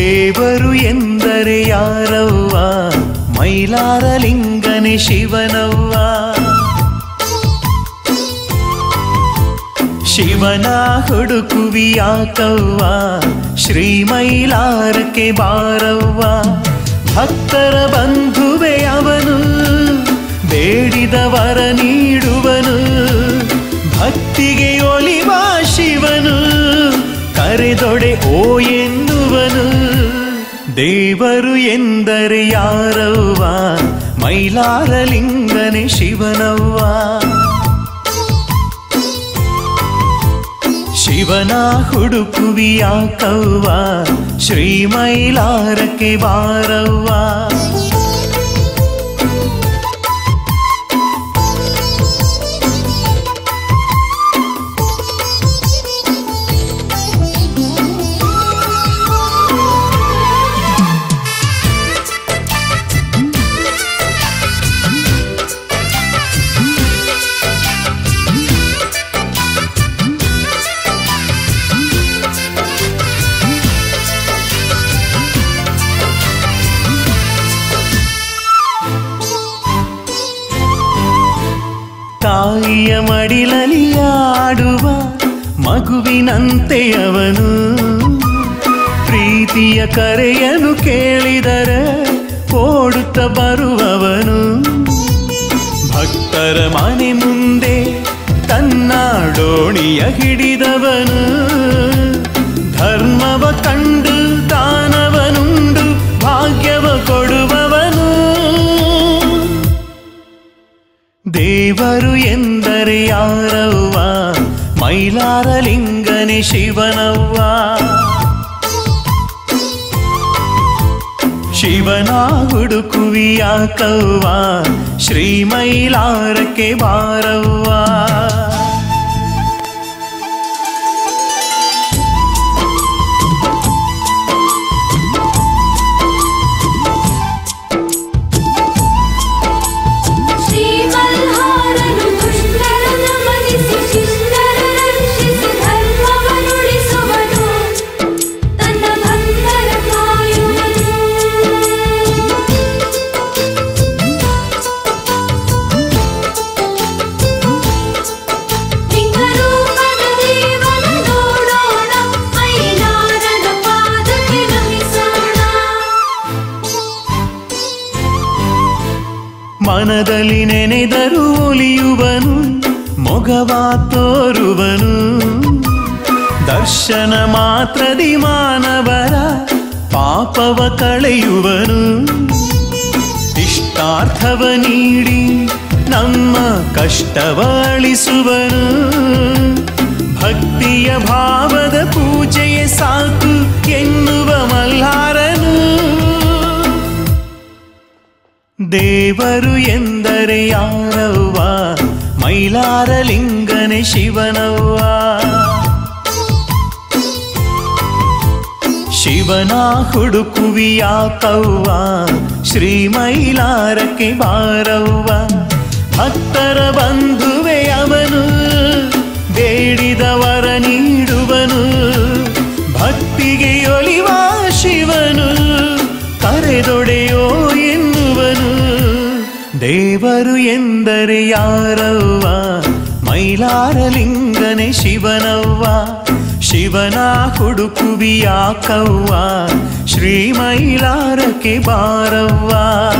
ದೇವರು ಎಂದರೆ ಯಾರವ್ವ ಮೈಲಾರಲಿಂಗನೆ ಶಿವನವ್ವ ಶಿವನ ಹುಡುಕುವಿ ಯಾಕವ್ವ ಶ್ರೀ ಮೈಲಾರಕ್ಕೆ ಬಾರವ್ವ ಭಕ್ತರ ಬಂಧುವೆ ಅವನು ಬೇಡಿದವರ ನೀಡುವನು ಭಕ್ತಿಗೆ ಒಲಿವ ಶಿವನು ಕರೆದೊಡೆ ಓ ಎನ್ನುವನು ದೇವರು ಎಂದರೆ ಯಾರವ್ವ ಮೈಲಾರಲಿಂಗನೆ ಶಿವನವ್ವ ಶಿವನ ಹುಡುಕುವಿ ಯಾಕವ್ವ ಶ್ರೀ ಮೈಲಾರಕ್ಕೆ ಬಾರವ್ವ ತಾಯಿಯ ಮಡಿಲಲ್ಲಿ ಆಡುವ ಮಗುವಿನಂತೆ ಅವನು ಪ್ರೀತಿಯ ಕರೆಯನ್ನು ಕೇಳಿದರೆ ಓಡುತ್ತ ಬರುವವನು ಭಕ್ತರ ಮನೆ ಮುಂದೆ ತನ್ನ ಡೋಣಿಯ ಹಿಡಿದವನು ಧರ್ಮವ ಕಂಡು ದಾನವನುಂಡು ಭಾಗ್ಯವ ಕೊಡುವವನು ದೇವರು ಎಂದರೆ ಯಾರವ್ವ ಮೈಲಾರಲಿಂಗನೆ ಶಿವನವ್ವ ಶಿವನ ಹುಡುಕುವಿ ಯಾಕವ್ವ ಶ್ರೀ ಮೈಲಾರಕ್ಕೆ ಬಾರವ್ವ ಶ್ರೀಮಲ್ಹಾರನು ದುಷ್ಟರ ನಮನಿಸಿ ಶಿಷ್ಟರ ರಕ್ಷಿಸಿ ಧರ್ಮವನುಳಿಸುವನು ತನ್ನ ಭಕ್ತರ ಕಾಯುವನು ಲಿಂಗರೂಪದ ದೇವನ ನೋಡೋಣ ಮೈಲಾರನ ಪಾದಕ್ಕೆ ನಮಿಸೋಣ ಮನದಲ್ಲಿ ನೆನೆದರೂ ಒಲಿಯುವನು ಮೊಗವ ತೋರುವನು ದರ್ಶನ ಮಾತ್ರದಿ ಮಾನವರ ಪಾಪವ ಕಳೆಯುವನು ಇಷ್ಟಾರ್ಥವ ನೀಡಿ ನಮ್ಮ ಕಷ್ಟವ ಅಳಿಸುವನು ಭಕ್ತಿಯ ಭಾವದ ಪೂಜೆಯೇ ಸಾಕು ಎನ್ನುವ ಮಲ್ಹಾರನು ದೇವರು ಎಂದರೆ ಯಾರವ್ವ ಮೈಲಾರಲಿಂಗನೆ ಶಿವನವ್ವ ಶಿವನ ಹುಡುಕುವಿ ಯಾಕವ್ವ ಶ್ರೀ ಮೈಲಾರಕ್ಕೆ ಬಾರವ್ವ ಭಕ್ತರ ಬಂಧುವೆ ಅವನು ಬೇಡಿದವರ ನೀಡುವನು ಭಕ್ತಿಗೆ ಒಲಿವ ಶಿವನು ಕರೆದೊಡೆಯೋ ಎನ್ನುವನು ದೇವರು ಎಂದರೆ ಯಾರವ್ವ ಮೈಲಾರಲಿಂಗನೆ ಶಿವನವ್ವ ಶಿವನ ಹುಡುಕುವಿ ಯಾಕವ್ವ ಶ್ರೀ ಮೈಲಾರಕ್ಕೆ ಬಾರವ್ವ